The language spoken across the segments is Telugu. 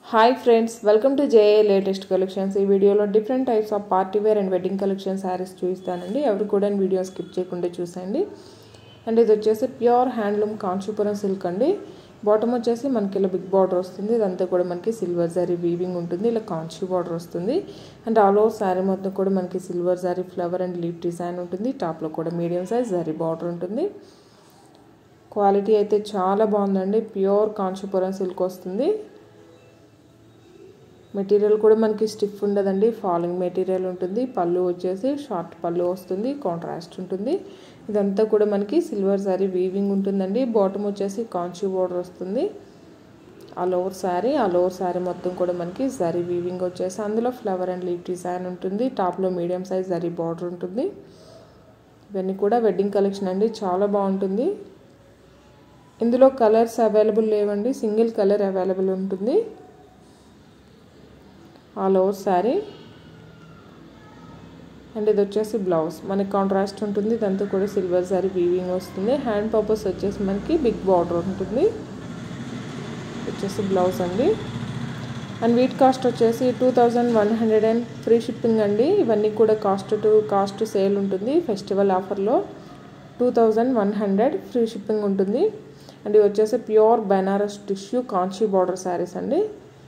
hi friends welcome to JA latest collections ఈ వీడియోలో different types of party wear and wedding collection saris చూపిస్తానండి ఎవరు కూడా వీడియో స్కిప్ చేయకుండా చూసండి అండ్ ఇది వచ్చేసి ప్యూర్ హ్యాండ్లూమ్ కాంచీపురం సిల్క్ అండి బాటమ్ వచ్చేసి మనకి ఇలా బిగ్ బార్డర్ వస్తుంది ఇదంతా కూడా మనకి సిల్వర్ జారీ వీవింగ్ ఉంటుంది ఇలా కాంచీ బార్డర్ వస్తుంది అండ్ ఆల్ ఓవర్ శారీ మొత్తం కూడా మనకి సిల్వర్ జారీ ఫ్లవర్ అండ్ లీఫ్ డిజైన్ ఉంటుంది టాప్లో కూడా మీడియం సైజ్ జారీ బార్డర్ ఉంటుంది క్వాలిటీ అయితే చాలా బాగుందండి ప్యూర్ కాంచీపురం సిల్క్ వస్తుంది మెటీరియల్ కూడా మనకి స్టిఫ్ ఉండదండి ఫాలింగ్ మెటీరియల్ ఉంటుంది పళ్ళు వచ్చేసి షార్ట్ పళ్ళు వస్తుంది కాంట్రాస్ట్ ఉంటుంది ఇదంతా కూడా మనకి సిల్వర్ శారీ వీవింగ్ ఉంటుందండి బాటమ్ వచ్చేసి కాంచీ బోర్డర్ వస్తుంది all over sari all over sari మొత్తం కూడా మనకి జరీ వీవింగ్ వచ్చేసి అందులో ఫ్లవర్ అండ్ లీఫ్ డిజైన్ ఉంటుంది టాప్లో మీడియం సైజ్ జరీ బార్డర్ ఉంటుంది ఇవన్నీ కూడా వెడ్డింగ్ కలెక్షన్ అండి చాలా బాగుంటుంది ఇందులో కలర్స్ అవైలబుల్ లేవండి సింగిల్ కలర్ అవైలబుల్ ఉంటుంది ఆల్ ఓవర్ శారీ అండ్ ఇది వచ్చేసి బ్లౌజ్ మనకి కాంట్రాస్ట్ ఉంటుంది ఇదంతా కూడా సిల్వర్ శారీ వీవింగ్ వస్తుంది హ్యాండ్ పర్పస్ వచ్చేసి మనకి బిగ్ బార్డర్ ఉంటుంది వచ్చేసి బ్లౌజ్ అండి అండ్ వీట్ కాస్ట్ వచ్చేసి two thousand one hundred and free shipping అండి ఇవన్నీ కూడా కాస్ట్ టు కాస్ట్ సేల్ ఉంటుంది ఫెస్టివల్ ఆఫర్లో two thousand one hundred free shipping ఉంటుంది అండ్ ఇవి వచ్చేసి pure Banaras tissue Kanchi border saris అండి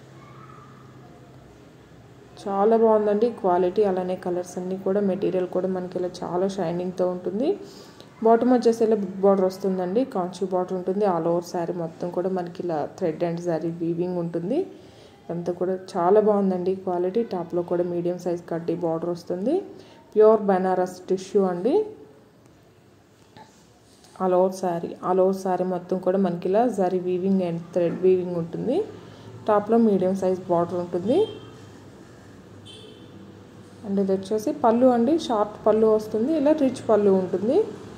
చాలా బాగుందండి క్వాలిటీ అలానే కలర్స్ అన్నీ కూడా మెటీరియల్ కూడా మనకి ఇలా చాలా షైనింగ్తో ఉంటుంది బాటమ్ వచ్చేసి ఇలా బిగ్ బార్డర్ వస్తుందండి కాంచీ బార్డర్ ఉంటుంది ఆల్ ఓవర్ శారీ మొత్తం కూడా మనకి ఇలా థ్రెడ్ అండ్ శారీ వీవింగ్ ఉంటుంది అంతా కూడా చాలా బాగుందండి క్వాలిటీ టాప్లో కూడా మీడియం సైజ్ కట్టి బార్డర్ వస్తుంది ప్యూర్ బనారస్ టిష్యూ అండి all over sari all over sari మొత్తం కూడా మనకి ఇలా zari weaving and thread weaving ఉంటుంది టాప్లో మీడియం సైజ్ బార్డర్ ఉంటుంది అండ్ ఇది వచ్చేసి పళ్ళు అండి షార్ట్ పళ్ళు వస్తుంది ఇలా రిచ్ పళ్ళు ఉంటుంది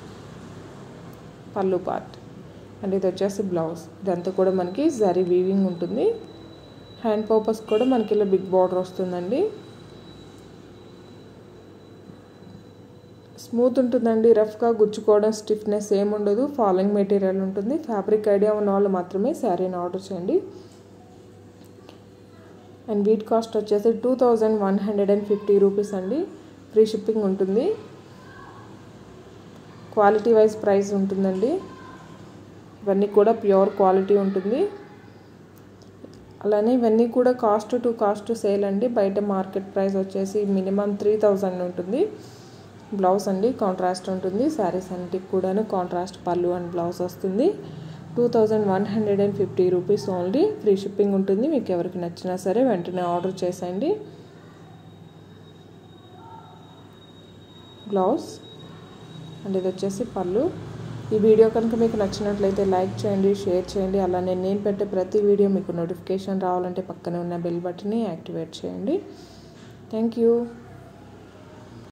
పళ్ళు పార్ట్ అండ్ ఇది వచ్చేసి బ్లౌజ్ ఇదంతా కూడా మనకి జరీ వీవింగ్ ఉంటుంది హ్యాండ్ పర్పస్ కూడా మనకి ఇలా బిగ్ బార్డర్ వస్తుందండి స్మూత్ ఉంటుందండి రఫ్గా గుచ్చుకోవడం స్టిఫ్నెస్ ఏమి ఉండదు ఫాలోయింగ్ మెటీరియల్ ఉంటుంది ఫ్యాబ్రిక్ ఐడియా ఉన్న వాళ్ళు మాత్రమే శారీని ఆర్డర్ చేయండి అండ్ వీట్ కాస్ట్ వచ్చేసి two thousand one hundred and fifty rupees అండి ఫ్రీ షిప్పింగ్ ఉంటుంది క్వాలిటీ వైజ్ ప్రైస్ ఉంటుందండి ఇవన్నీ కూడా ప్యూర్ క్వాలిటీ ఉంటుంది అలానే ఇవన్నీ కూడా కాస్ట్ టు కాస్ట్ సేల్ అండి బయట మార్కెట్ ప్రైస్ వచ్చేసి మినిమం త్రీ థౌజండ్ ఉంటుంది బ్లౌజ్ అండి కాంట్రాస్ట్ ఉంటుంది శారీస్ అన్నిటికి కూడాను కాంట్రాస్ట్ పళ్ళు అండ్ బ్లౌజ్ వస్తుంది two thousand one hundred and fifty rupees only free shipping ఉంటుంది మీకు ఎవరికి నచ్చినా సరే వెంటనే ఆర్డర్ చేసేయండి బ్లౌజ్ అండ్ ఇది వచ్చేసి పళ్ళు ఈ వీడియో కనుక మీకు నచ్చినట్లయితే లైక్ చేయండి షేర్ చేయండి అలానే నేను పెట్టే ప్రతి వీడియో మీకు నోటిఫికేషన్ రావాలంటే పక్కనే ఉన్న బెల్ బటన్ని యాక్టివేట్ చేయండి థ్యాంక్ యూ